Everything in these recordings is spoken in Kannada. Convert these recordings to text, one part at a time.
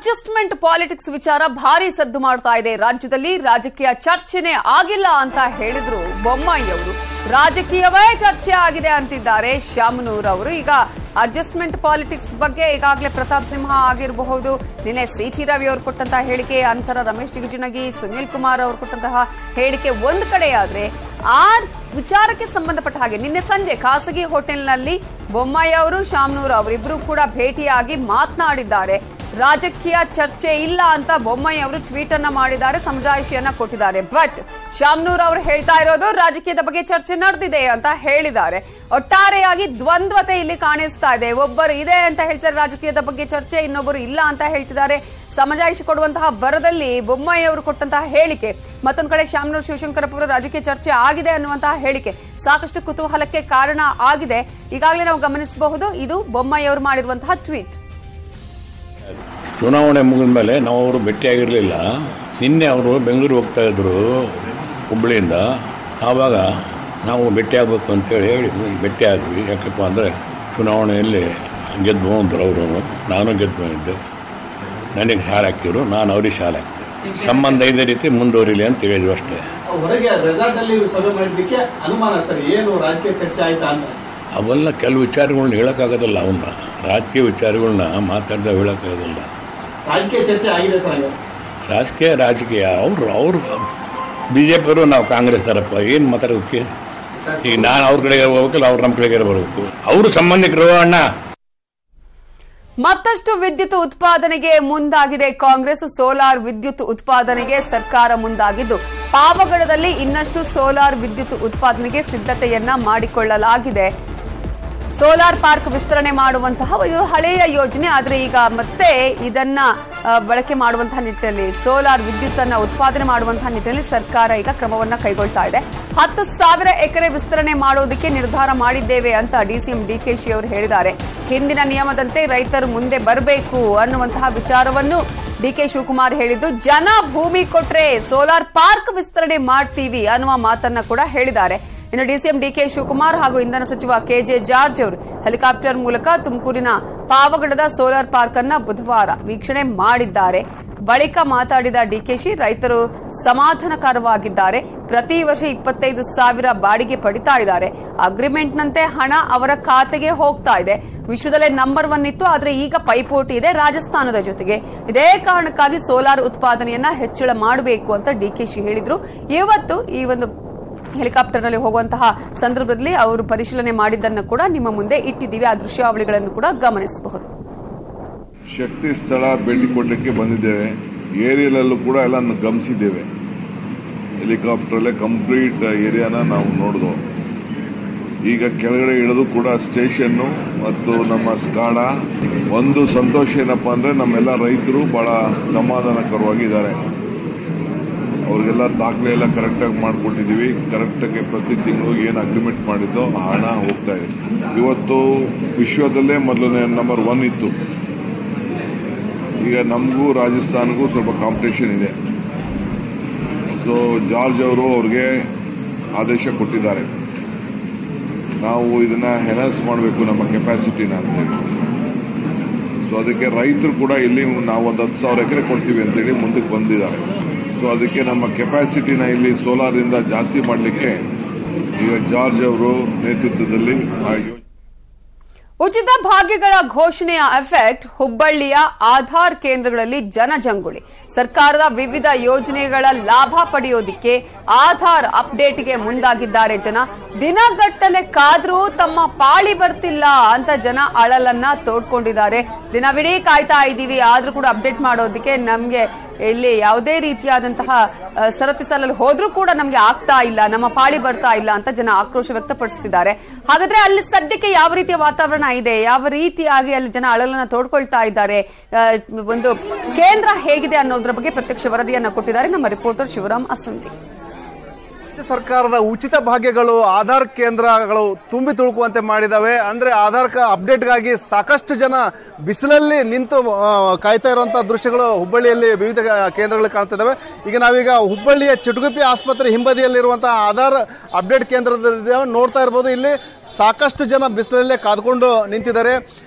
ಅಡ್ಜಸ್ಟ್ಮೆಂಟ್ ಪಾಲಿಟಿಕ್ಸ್ ವಿಚಾರ ಭಾರಿ ಸದ್ದು ಮಾಡ್ತಾ ಇದೆ ರಾಜ್ಯದಲ್ಲಿ ರಾಜಕೀಯ ಚರ್ಚೆನೆ ಆಗಿಲ್ಲ ಅಂತ ಹೇಳಿದ್ರು ಬೊಮ್ಮಾಯಿ ಅವರು ರಾಜಕೀಯವೇ ಚರ್ಚೆ ಆಗಿದೆ ಅಂತಿದ್ದಾರೆ ಶಾಮನೂರ್ ಅವರು ಈಗ ಅಡ್ಜಸ್ಟ್ಮೆಂಟ್ ಪಾಲಿಟಿಕ್ಸ್ ಬಗ್ಗೆ ಈಗಾಗಲೇ ಪ್ರತಾಪ್ ಸಿಂಹ ಆಗಿರಬಹುದು ನಿನ್ನೆ ಸಿ ಟಿ ರವಿ ಅವರು ಕೊಟ್ಟಂತಹ ಹೇಳಿಕೆ ಅಂತರ ರಮೇಶ್ ಜಿಗಜಿಣಗಿ ಸುನೀಲ್ ಕುಮಾರ್ ಅವರು ಕೊಟ್ಟಂತಹ ಹೇಳಿಕೆ ಒಂದು ಕಡೆಯಾದ್ರೆ ಆ ವಿಚಾರಕ್ಕೆ ಸಂಬಂಧಪಟ್ಟ ಹಾಗೆ ನಿನ್ನೆ ಸಂಜೆ ಖಾಸಗಿ ಹೋಟೆಲ್ನಲ್ಲಿ ಬೊಮ್ಮಾಯಿ ಅವರು ಶಾಮನೂರ್ ಅವರಿಬ್ಬರು ಕೂಡ ಭೇಟಿಯಾಗಿ ಮಾತನಾಡಿದ್ದಾರೆ ರಾಜಕೀಯ ಚರ್ಚೆ ಇಲ್ಲ ಅಂತ ಬೊಮ್ಮಾಯಿ ಅವರು ಟ್ವೀಟ್ ಅನ್ನ ಮಾಡಿದ್ದಾರೆ ಸಮಜಾಯಿಷಿಯನ್ನ ಕೊಟ್ಟಿದ್ದಾರೆ ಬಟ್ ಶಾಮನೂರ್ ಅವರು ಹೇಳ್ತಾ ಇರೋದು ರಾಜಕೀಯದ ಬಗ್ಗೆ ಚರ್ಚೆ ನಡೆದಿದೆ ಅಂತ ಹೇಳಿದ್ದಾರೆ ಒಟ್ಟಾರೆಯಾಗಿ ದ್ವಂದ್ವತೆ ಇಲ್ಲಿ ಕಾಣಿಸ್ತಾ ಇದೆ ಒಬ್ಬರು ಇದೆ ಅಂತ ಹೇಳ್ತಾರೆ ರಾಜಕೀಯದ ಬಗ್ಗೆ ಚರ್ಚೆ ಇನ್ನೊಬ್ಬರು ಇಲ್ಲ ಅಂತ ಹೇಳ್ತಿದ್ದಾರೆ ಸಮಜಾಯಿಷಿ ಕೊಡುವಂತಹ ಬರದಲ್ಲಿ ಬೊಮ್ಮಾಯಿ ಅವರು ಕೊಟ್ಟಂತಹ ಹೇಳಿಕೆ ಮತ್ತೊಂದು ಕಡೆ ಶಾಮನೂರ್ ಶಿವಶಂಕರಪ್ಪ ಅವರು ರಾಜಕೀಯ ಚರ್ಚೆ ಆಗಿದೆ ಅನ್ನುವಂತಹ ಹೇಳಿಕೆ ಸಾಕಷ್ಟು ಕುತೂಹಲಕ್ಕೆ ಕಾರಣ ಆಗಿದೆ ಈಗಾಗಲೇ ನಾವು ಗಮನಿಸಬಹುದು ಇದು ಬೊಮ್ಮಾಯಿ ಅವರು ಮಾಡಿರುವಂತಹ ಟ್ವೀಟ್ ಚುನಾವಣೆ ಮುಗಿದ ಮೇಲೆ ನಾವು ಅವರು ಭೇಟಿಯಾಗಿರಲಿಲ್ಲ ನಿನ್ನೆ ಅವರು ಬೆಂಗಳೂರು ಹೋಗ್ತಾ ಇದ್ರು ಹುಬ್ಬಳ್ಳಿಯಿಂದ ಆವಾಗ ನಾವು ಭೇಟಿಯಾಗಬೇಕು ಅಂತೇಳಿ ಹೇಳಿ ಭೇಟಿ ಆದ್ವಿ ಯಾಕಪ್ಪ ಅಂದರೆ ಚುನಾವಣೆಯಲ್ಲಿ ಗೆದ್ದು ಅಂದರು ಅವರು ನಾನು ಗೆದ್ದು ಬಂದಿದ್ದೆ ನನಗೆ ಶಾಲೆ ಹಾಕಿದ್ರು ನಾನು ಅವ್ರಿಗೆ ಶಾಲೆ ಹಾಕಿದೆ ಸಂಬಂಧ ಇದೇ ರೀತಿ ಮುಂದುವರಿಲಿ ಅಂತ ಹೇಳಿದ್ವಿ ಅಷ್ಟೇ ಹೊರಗೆ ರೆಸಾರ್ಟ್ ಅಲ್ಲಿ ಸಭೆ ಮಾಡಿದ್ದಕ್ಕೆ ಅನುಮಾನ ಸರ್ ಏನು ರಾಜಕೀಯ ಚರ್ಚೆ ಆಯ್ತಾ ಅಂತ ಅವೆಲ್ಲ ಕೆಲವು ವಿಚಾರಗಳನ್ನ ಹೇಳೋಕ್ಕಾಗೋದಿಲ್ಲ ಅವನ್ನ ರಾಜಕೀಯ ವಿಚಾರಗಳನ್ನ ಮಾತಾಡ್ದೆ ಹೇಳೋಕ್ಕಾಗೋದಿಲ್ಲ ರಾಜಕೀಯ ಚರ್ಚೆ ಆಗಿದೆ ಸರ್ ಹಂಗಾರೆ ರಾಜಕೀಯ ರಾಜಕೀಯ ಅವರು ಅವರು ಬಿ ಜೆ ಪಿಯವರು ನಾವು ಕಾಂಗ್ರೆಸ್ ಥರಪ್ಪ ಏನು ಮಾತಾಡೋದಕ್ಕೆ ಈಗ ನಾನು ಅವ್ರ ಕಡೆಗೆ ಹೋಗ್ಬೇಕಲ್ಲ ಅವ್ರು ನಮ್ಮ ಕಡೆಗೆ ಬರಬೇಕು ಅವರು ಸಂಬಂಧಿಕರು ಅಣ್ಣ ಮತ್ತಷ್ಟು ವಿದ್ಯುತ್ ಉತ್ಪಾದನೆಗೆ ಮುಂದಾಗಿದೆ ಕಾಂಗ್ರೆಸ್ ಸೋಲಾರ್ ವಿದ್ಯುತ್ ಉತ್ಪಾದನೆಗೆ ಸರ್ಕಾರ ಮುಂದಾಗಿದ್ದು ಪಾವಗಡದಲ್ಲಿ ಇನ್ನಷ್ಟು ಸೋಲಾರ್ ವಿದ್ಯುತ್ ಉತ್ಪಾದನೆಗೆ ಸಿದ್ಧತೆಯನ್ನ ಮಾಡಿಕೊಳ್ಳಲಾಗಿದೆ ಸೋಲಾರ್ ಪಾರ್ಕ್ ವಿಸ್ತರಣೆ ಮಾಡುವಂತಹ ಇದು ಹಳೆಯ ಯೋಜನೆ ಆದರೆ ಈಗ ಮತ್ತೆ ಇದನ್ನ ಆ, ಬಳಕೆ ಮಾಡುವಂತಹ ನಿಟ್ಟಿನಲ್ಲಿ ಸೋಲಾರ್ ವಿದ್ಯುತ್ ಅನ್ನ ಉತ್ಪಾದನೆ ಮಾಡುವಂತಹ ನಿಟ್ಟಿನಲ್ಲಿ ಸರ್ಕಾರ ಈಗ ಕ್ರಮವನ್ನ ಕೈಗೊಳ್ತಾ ಇದೆ ಹತ್ತು ಸಾವಿರ ಎಕರೆ ವಿಸ್ತರಣೆ ಮಾಡೋದಕ್ಕೆ ನಿರ್ಧಾರ ಮಾಡಿದ್ದೇವೆ ಅಂತ ಡಿಸಿಎಂ ಡಿಕೆಶಿ ಅವರು ಹೇಳಿದ್ದಾರೆ ಹಿಂದಿನ ನಿಯಮದಂತೆ ರೈತರು ಮುಂದೆ ಬರಬೇಕು ಅನ್ನುವಂತಹ ವಿಚಾರವನ್ನು ಡಿಕೆ ಶಿವಕುಮಾರ್ ಹೇಳಿದ್ದು ಜನ ಭೂಮಿ ಕೊಟ್ರೆ ಸೋಲಾರ್ ಪಾರ್ಕ್ ವಿಸ್ತರಣೆ ಮಾಡ್ತೀವಿ ಅನ್ನುವ ಮಾತನ್ನ ಕೂಡ ಹೇಳಿದ್ದಾರೆ ಇನ್ನು ಡಿಸಿಎಂ ಡಿಕೆ ಶಿವಕುಮಾರ್ ಹಾಗೂ ಇಂಧನ ಸಚಿವ ಕೆಜೆ ಜಾರ್ಜ್ ಅವರು ಹೆಲಿಕಾಪ್ಟರ್ ಮೂಲಕ ತುಮಕೂರಿನ ಪಾವಗಡದ ಸೋಲಾರ್ ಪಾರ್ಕ್ ಅನ್ನ ಬುಧವಾರ ವೀಕ್ಷಣೆ ಮಾಡಿದ್ದಾರೆ ಬಳಿಕ ಮಾತಾಡಿದ ಡಿಕೆಶಿ ರೈತರು ಸಮಾಧಾನಕರವಾಗಿದ್ದಾರೆ ಪ್ರತಿ ವರ್ಷ ಇಪ್ಪತ್ತೈದು ಸಾವಿರ ಬಾಡಿಗೆ ಪಡಿತಾ ಇದ್ದಾರೆ ಅಗ್ರಿಮೆಂಟ್ನಂತೆ ಹಣ ಅವರ ಖಾತೆಗೆ ಹೋಗ್ತಾ ಇದೆ ವಿಶ್ವದಲ್ಲೇ ನಂಬರ್ ಒನ್ ಇತ್ತು ಆದ್ರೆ ಈಗ ಪೈಪೋಟಿ ಇದೆ ರಾಜಸ್ಥಾನದ ಜೊತೆಗೆ ಇದೇ ಕಾರಣಕ್ಕಾಗಿ ಸೋಲಾರ್ ಉತ್ಪಾದನೆಯನ್ನ ಹೆಚ್ಚಳ ಮಾಡಬೇಕು ಅಂತ ಡಿಕೆಶಿ ಹೇಳಿದ್ರು ಇವತ್ತು ಈ ಒಂದು ಹೆಲಿಕಾಪ್ಟರ್ನಲ್ಲಿ ಹೋಗುವಂತಹ ಸಂದರ್ಭದಲ್ಲಿ ಅವರು ಪರಿಶೀಲನೆ ಮಾಡಿದ್ದನ್ನು ಕೂಡ ನಿಮ್ಮ ಮುಂದೆ ಇಟ್ಟಿದ್ದೀವಿ ಆ ದೃಶ್ಯಾವಳಿಗಳನ್ನು ಕೂಡ ಗಮನಿಸಬಹುದು ಶಕ್ತಿ ಸ್ಥಳ ಭೇಟಿ ಕೊಡಲಿಕ್ಕೆ ಬಂದಿದ್ದೇವೆ ಏರಿಯಲಲ್ಲೂ ಕೂಡ ಎಲ್ಲ ಗಮನಿಸಿದ್ದೇವೆ ಹೆಲಿಕಾಪ್ಟ್ರಲ್ಲೇ ಕಂಪ್ಲೀಟ್ ಏರಿಯಾನ ನಾವು ನೋಡಿದ್ವು ಈಗ ಕೆಳಗಡೆ ಇಳಿದು ಕೂಡ ಸ್ಟೇಷನ್ನು ಮತ್ತು ನಮ್ಮ ಸ್ಕಾಡ ಒಂದು ಸಂತೋಷ ಏನಪ್ಪ ಅಂದರೆ ನಮ್ಮೆಲ್ಲ ರೈತರು ಭಾಳ ಸಮಾಧಾನಕರವಾಗಿದ್ದಾರೆ ಅವ್ರಿಗೆಲ್ಲ ದಾಖಲೆ ಎಲ್ಲ ಕರೆಕ್ಟಾಗಿ ಮಾಡಿಕೊಟ್ಟಿದ್ದೀವಿ ಕರೆಕ್ಟಾಗಿ ಪ್ರತಿ ತಿಂಗಳು ಏನು ಅಗ್ರಿಮೆಂಟ್ ಮಾಡಿದ್ದೋ ಆ ಹಣ ಹೋಗ್ತಾ ಇದೆ ಇವತ್ತು ವಿಶ್ವದಲ್ಲೇ ಮೊದಲನೇ ನಂಬರ್ ಒನ್ ಇತ್ತು ಈಗ ನಮಗೂ ರಾಜಸ್ಥಾನ್ಗೂ ಸ್ವಲ್ಪ ಕಾಂಪಿಟೇಷನ್ ಇದೆ ಸೊ ಜಾರ್ಜ್ ಅವರು ಅವ್ರಿಗೆ ಆದೇಶ ಕೊಟ್ಟಿದ್ದಾರೆ ನಾವು ಇದನ್ನ ಹೆನಸ್ ಮಾಡಬೇಕು ನಮ್ಮ ಕೆಪಾಸಿಟಿನ ಅಂತೇಳಿ ಸೊ ಅದಕ್ಕೆ ರೈತರು ಕೂಡ ಇಲ್ಲಿ ನಾವು ಒಂದು ಹತ್ತು ಸಾವಿರ ಎಕರೆ ಕೊಡ್ತೀವಿ ಅಂತೇಳಿ ಮುಂದಕ್ಕೆ ಬಂದಿದ್ದಾರೆ ಸೊ ಅದಕ್ಕೆ ನಮ್ಮ ಕೆಪಾಸಿಟಿನ ಇಲ್ಲಿ ಸೋಲಾರಿಂದ ಜಾಸ್ತಿ ಮಾಡಲಿಕ್ಕೆ ಈಗ ಜಾರ್ಜ್ ಅವರು ನೇತೃತ್ವದಲ್ಲಿ ಆ ಯೋಜನೆ ಉಚಿತ ಭಾಗ್ಯಗಳ ಘೋಷಣೆಯ ಎಫೆಕ್ಟ್ ಹುಬ್ಬಳ್ಳಿಯ ಆಧಾರ್ ಕೇಂದ್ರಗಳಲ್ಲಿ ಜನಜಂಗುಳಿ ಸರ್ಕಾರದ ವಿವಿಧ ಯೋಜನೆಗಳ ಲಾಭ ಪಡೆಯೋದಿಕ್ಕೆ ಆಧಾರ್ ಅಪ್ಡೇಟ್ಗೆ ಮುಂದಾಗಿದ್ದಾರೆ ಜನ ದಿನಗಟ್ಟಲೆ ಕಾದ್ರೂ ತಮ್ಮ ಪಾಳಿ ಬರ್ತಿಲ್ಲ ಅಂತ ಜನ ಅಳಲನ್ನ ತೋಡ್ಕೊಂಡಿದ್ದಾರೆ ದಿನವಿಡೀ ಕಾಯ್ತಾ ಇದ್ದೀವಿ ಆದ್ರೂ ಕೂಡ ಅಪ್ಡೇಟ್ ಮಾಡೋದಕ್ಕೆ ನಮ್ಗೆ ಇಲ್ಲಿ ಯಾವುದೇ ರೀತಿಯಾದಂತಹ ಅಹ್, ಸರತಿ ಸಾಲಲ್ಲಿ ಹೋದ್ರೂ ಕೂಡ ನಮ್ಗೆ ಆಗ್ತಾ ಇಲ್ಲ ನಮ್ಮ ಪಾಳಿ ಬರ್ತಾ ಇಲ್ಲ ಅಂತ ಜನ ಆಕ್ರೋಶ ವ್ಯಕ್ತಪಡಿಸ್ತಿದ್ದಾರೆ ಹಾಗಾದ್ರೆ ಅಲ್ಲಿ ಸದ್ಯಕ್ಕೆ ಯಾವ ರೀತಿಯ ವಾತಾವರಣ ಇದೆ ಯಾವ ರೀತಿಯಾಗಿ ಅಲ್ಲಿ ಜನ ಅಳಲನ್ನ ತೋಡ್ಕೊಳ್ತಾ ಇದ್ದಾರೆ ಅಹ್, ಒಂದು ಕೇಂದ್ರ ಹೇಗಿದೆ ಅನ್ನೋದ್ರ ಬಗ್ಗೆ ಪ್ರತ್ಯಕ್ಷ ವರದಿಯನ್ನ ಕೊಟ್ಟಿದ್ದಾರೆ ನಮ್ಮ ರಿಪೋರ್ಟರ್ ಶಿವರಾಮ್ ಅಸಂಡಿ ರಾಜ್ಯ ಸರ್ಕಾರದ ಉಚಿತ ಭಾಗ್ಯಗಳು ಆಧಾರ್ ಕೇಂದ್ರಗಳು ತುಂಬಿ ತುಳುಕುವಂತೆ ಮಾಡಿದಾವೆ ಅಂದ್ರೆ ಆಧಾರ್ ಕ- ಅಪ್ಡೇಟ್ಗಾಗಿ ಸಾಕಷ್ಟು ಜನ ಬಿಸಿಲಲ್ಲಿ ನಿಂತು ಆ, ಕಾಯ್ತಾ ಇರುವಂತಹ ದೃಶ್ಯಗಳು ಹುಬ್ಬಳ್ಳಿಯಲ್ಲಿ ವಿವಿಧ ಕೇಂದ್ರಗಳು ಕಾಣ್ತಾ ಇದಾವೆ ಈಗ ನಾವೀಗ ಹುಬ್ಬಳ್ಳಿಯ ಚಿಟುಗುಪ್ಪಿ ಆಸ್ಪತ್ರೆ ಹಿಂಬದಿಯಲ್ಲಿರುವಂತಹ ಆಧಾರ್ ಅಪ್ಡೇಟ್ ಕೇಂದ್ರದಲ್ಲಿ ನೋಡ್ತಾ ಇರ್ಬೋದು ಇಲ್ಲಿ ಸಾಕಷ್ಟು ಜನ ಬಿಸಿಲಲ್ಲೇ ಕಾದ್ಕೊಂಡು ನಿಂತಿದ್ದಾರೆ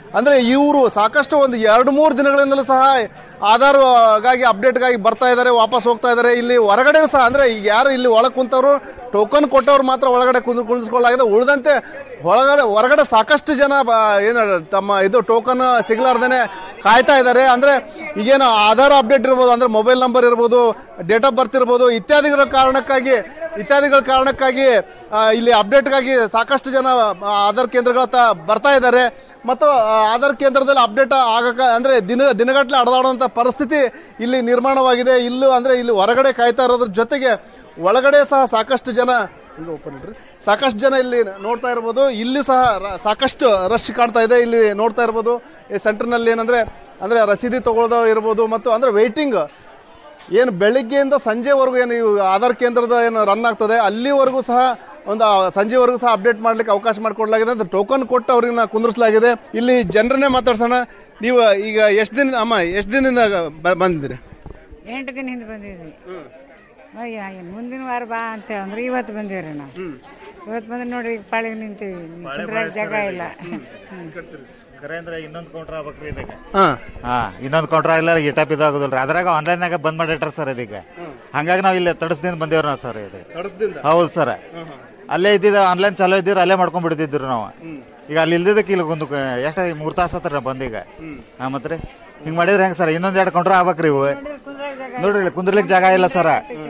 ಅಂದ್ರೆ ಇವರು ಸಾಕಷ್ಟು ಒಂದು ಎರಡು ಮೂರು ದಿನಗಳಿಂದಲೂ ಸಹ ಆಧಾರ್ಗಾಗಿ ಅಪ್ಡೇಟ್ಗಾಗಿ ಬರ್ತಾ ಇದ್ದಾರೆ ವಾಪಸ್ ಹೋಗ್ತಾ ಇದ್ದಾರೆ ಇಲ್ಲಿ ಹೊರಗಡೆ ಸಹ ಅಂದ್ರೆ ಈಗ ಯಾರು ಇಲ್ಲಿ ಒಳಗೆ ಕುಂತವರು ಟೋಕನ್ ಕೊಟ್ಟವ್ರು ಮಾತ್ರ ಒಳಗಡೆ ಕುಂದ್ ಕುಳಿಸ್ಕೊಳ್ಳಾಗಿದೆ ಉಳಿದಂತೆ ಒಳಗಡೆ ಹೊರಗಡೆ ಸಾಕಷ್ಟು ಜನ ಬ- ಏನು ತಮ್ಮ ಇದು ಟೋಕನ್ ಸಿಗ್ಲಾರ್ದೇನೆ ಕಾಯ್ತಾ ಇದ್ದಾರೆ ಅಂದ್ರೆ ಈಗೇನು ಆಧಾರ್ ಅಪ್ಡೇಟ್ ಇರ್ಬೋದು ಅಂದ್ರೆ ಮೊಬೈಲ್ ನಂಬರ್ ಇರ್ಬೋದು ಡೇಟ್ ಆಫ್ ಬರ್ತ್ ಇರ್ಬೋದು ಇತ್ಯಾದಿಗಳ ಕಾರಣಕ್ಕಾಗಿ ಇತ್ಯಾದಿಗಳ ಕಾರಣಕ್ಕಾಗಿ ಆ, ಇಲ್ಲಿ ಅಪ್ಡೇಟ್ಗಾಗಿ ಸಾಕಷ್ಟು ಜನ ಆ, ಆಧಾರ್ ಕೇಂದ್ರಗಳ ಹತ್ರ ಬರ್ತಾ ಇದ್ದಾರೆ ಮತ್ತು ಆ, ಆಧಾರ್ ಕೇಂದ್ರದಲ್ಲಿ ಅಪ್ಡೇಟ್ ಆಗಕ ಅಂದ್ರೆ ದಿನ ದಿನಗಟ್ಟಲೆ ಅಡದಾಡುವಂತ ಪರಿಸ್ಥಿತಿ ಇಲ್ಲಿ ನಿರ್ಮಾಣವಾಗಿದೆ ಇಲ್ಲೂ ಅಂದ್ರೆ ಇಲ್ಲಿ ಹೊರಗಡೆ ಕಾಯ್ತಾ ಇರೋದ್ರ ಜೊತೆಗೆ ಒಳಗಡೆ ಸಹ ಸಾಕಷ್ಟು ಜನ ಹಿಂಗೆ open ಇಡ್ರಿ. ಸಾಕಷ್ಟು ಜನ ಇಲ್ಲಿ ನೋಡ್ತಾ ಇರ್ಬೋದು ಇಲ್ಲಿ ಸಹ ರ- ಸಾಕಷ್ಟು ರಶ್ ಕಾಣ್ತಾ ಇದೆ ಇಲ್ಲಿ ನೋಡ್ತಾ ಇರ್ಬೋದು ಈ ಸೆಂಟರ್ನಲ್ಲಿ ಏನಂದ್ರೆ ಅಂದ್ರೆ ರಸೀದಿ ತಗೊಳ್ಳೋದು ಇರ್ಬೋದು ಮತ್ತು ಅಂದ್ರೆ ವೆಯ್ಟಿಂಗ್ ಏನು ಬೆಳಿಗ್ಗೆಯಿಂದ ಸಂಜೆವರೆಗೂ ಏನು ಇವು ಆಧಾರ್ ಕೇಂದ್ರದ ಏನು ರನ್ ಆಗ್ತದೆ ಅಲ್ಲಿವರೆಗೂ ಸಹ ಒಂದು ಆ ಸಂಜೆವರೆಗೂ ಸಹ ಅಪ್ಡೇಟ್ ಮಾಡ್ಲಿಕ್ಕೆ ಅವಕಾಶ ಮಾಡಿಕೊಡ್ಲಾಗಿದೆ ಅಂತ ಟೋಕನ್ ಕೊಟ್ಟು ಅವ್ರಿಗೆ ಕುಂದಿರಿಸಲಾಗಿದೆ ಇಲ್ಲಿ ಜನರನ್ನೇ ಮಾತಾಡ್ಸೋಣ ನೀವು ಈಗ ಎಷ್ಟು ದಿನ ಅಮ್ಮ ಎಷ್ಟು ದಿನದಿಂದ ಬ- ಬಂದಿದ್ದೀರಿ ಎಂಟು ದಿನ ಹಿಂದೆ ಬಂದಿದ್ವಿ ಅಯ್ಯ ಅಯ್ಯ, ಮುಂದಿನ ವಾರ ಬಾ ಅಂತ ಅಂದ್ರೆ ಇವತ್ತು ಬಂದೀವ್ರಿ ನಾವು ಇವತ್ತು ಬಂದ್ರೆ ನೋಡ್ರಿ ಈಗ ಪಾಳಿಗೆ ನಿಂತೀವಿ ಕುಂದ್ರಾಗ ಜಾಗ ಇಲ್ಲ ಕರೆ ಅಂದ್ರೆ ಇನ್ನೊಂದು ಕೌಂಟ್ರ್ ಆಗ್ಬೇಕ್ರಿ ಇದಕ್ಕೆ ಹಾಂ ಹಾ ಇನ್ನೊಂದು ಕೌಂಟ್ರ್ ಆಗಿಲ್ಲ ಇಟಾಪ್ ಇದಾಗೋದಿಲ್ಲ ಅದ್ರಾಗ ಆನ್ಲೈನಾಗ ಬಂದ್ ಮಾಡಿಟ್ರ ಸರ್ ಇದೀಗ ಹಂಗಾಗಿ ನಾವು ಇಲ್ಲಿ ತಡಸ್ದಿಂದ ಬಂದೇವ್ರಿ ನಾವು ಸರ್ ಇದು ತಡಸ್ದಿಂದ ಹೌದು ಸರ್ ಅಲ್ಲೇ ಇದ್ದಿದ್ದ ಆನ್ಲೈನ್ ಚಾಲೋ ಇದ್ದೀರ ಅಲ್ಲೇ ಮಾಡ್ಕೊಂಡ್ ಬಿಡ್ತಿದ್ರು ನಾವು ಈಗ ಅಲ್ಲಿ ಇಲ್ದಿದ್ದಕ್ಕೆ ಇಲ್ಲಿ ಒಂದು ಎಷ್ಟು ಮೂರು ತಾಸು ಹತ್ರ ಬಂದೀಗ ಹಾ ಮತ್ತೆ ಹಿಂಗ್ ಮಾಡಿದ್ರೆ ಹೆಂಗ್ ಸರ್ ಇನ್ನೊಂದ್ ಎರಡು ಕೌಂಟ್ರ್ ಆಗ್ಬೇಕ್ರಿ ಇವು ನೋಡ್ರಿ ಇಲ್ಲಿ ಕುಂದ್ರಲಿಕ್ಕೆ ಜಾಗ ಇಲ್ಲ ಸರ್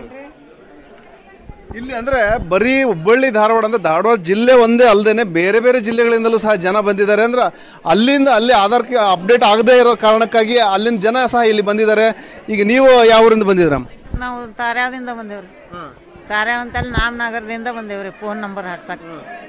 ಇಲ್ಲಿ ಅಂದ್ರೆ ಬರೀ ಹುಬ್ಬಳ್ಳಿ ಧಾರವಾಡ ಅಂದ್ರೆ ಧಾರವಾಡ ಜಿಲ್ಲೆ ಒಂದೇ ಅಲ್ಲದೇನೆ ಬೇರೆ ಬೇರೆ ಜಿಲ್ಲೆಗಳಿಂದಲೂ ಸಹ ಜನ ಬಂದಿದ್ದಾರೆ ಅಂದ್ರೆ ಅಲ್ಲಿಂದ ಅಲ್ಲಿ ಆಧಾರ್ ಅಪ್ಡೇಟ್ ಆಗದೇ ಇರೋ ಕಾರಣಕ್ಕಾಗಿ ಅಲ್ಲಿನ ಜನ ಸಹ ಇಲ್ಲಿ ಬಂದಿದ್ದಾರೆ ಈಗ ನೀವು ಯಾವ ಊರಿಂದ ಬಂದಿದ್ರಮ್ಮ ನಾವು ತಾರ್ಯಾವದಿಂದ ಬಂದೇವ್ರಿ ತಾರ್ಯಾವ ಅಂತಲ್ಲಿ ನಾಮನಗರದಿಂದ ಬಂದೇವ್ರಿ ಫೋನ್ ನಂಬರ್ ಹಾಕ್ಸಕ್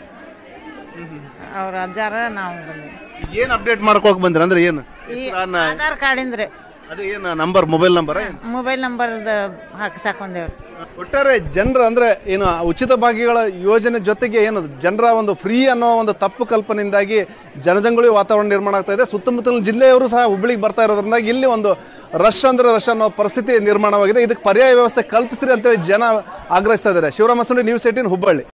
ಅವ್ರ ಅಜ್ಜಾರ ನಾವು ಬಂದೇವಿ ಏನ್ ಅಪ್ಡೇಟ್ ಮಾಡ್ಕೋಕ್ ಬಂದ್ರಿ ಅಂದ್ರೆ ಏನು ಈ ಆಧಾರ್ ಕಾರ್ಡಿಂದ್ರಿ ಅದೇ ಏನು number mobile number mobile number ಹಾಕ್ಸಕ್ ಬಂದೇವ್ರಿ ಒಟ್ಟಾರೆ ಜನರ ಅಂದ್ರೆ ಏನು ಉಚಿತ ಭಾಗ್ಯಗಳ ಯೋಜನೆ ಜೊತೆಗೆ ಏನು ಜನರ ಒಂದು ಫ್ರೀ ಅನ್ನೋ ಒಂದು ತಪ್ಪು ಕಲ್ಪನೆಯಿಂದಾಗಿ ಜನಜಂಗುಳಿ ವಾತಾವರಣ ನಿರ್ಮಾಣ ಆಗ್ತಾ ಇದೆ ಸುತ್ತಮುತ್ತಲಿನ ಜಿಲ್ಲೆಯವರು ಸಹ ಹುಬ್ಬಳ್ಳಿಗೆ ಬರ್ತಾ ಇರೋದ್ರಿಂದಾಗಿ ಇಲ್ಲಿ ಒಂದು ರಶ್ ಅಂದ್ರೆ ರಶ್ ಅನ್ನೋ ಪರಿಸ್ಥಿತಿ ನಿರ್ಮಾಣವಾಗಿದೆ ಇದಕ್ಕೆ ಪರ್ಯಾಯ ವ್ಯವಸ್ಥೆ ಕಲ್ಪಿಸ್ರಿ ಅಂತೇಳಿ ಜನ ಆಗ್ರಹಿಸ್ತಾ ಇದ್ದಾರೆ ಶಿವರಾಮ ಸುಂಡಿ ನ್ಯೂಸ್ ಏಟೀನ್ ಹುಬ್ಬಳ್ಳಿ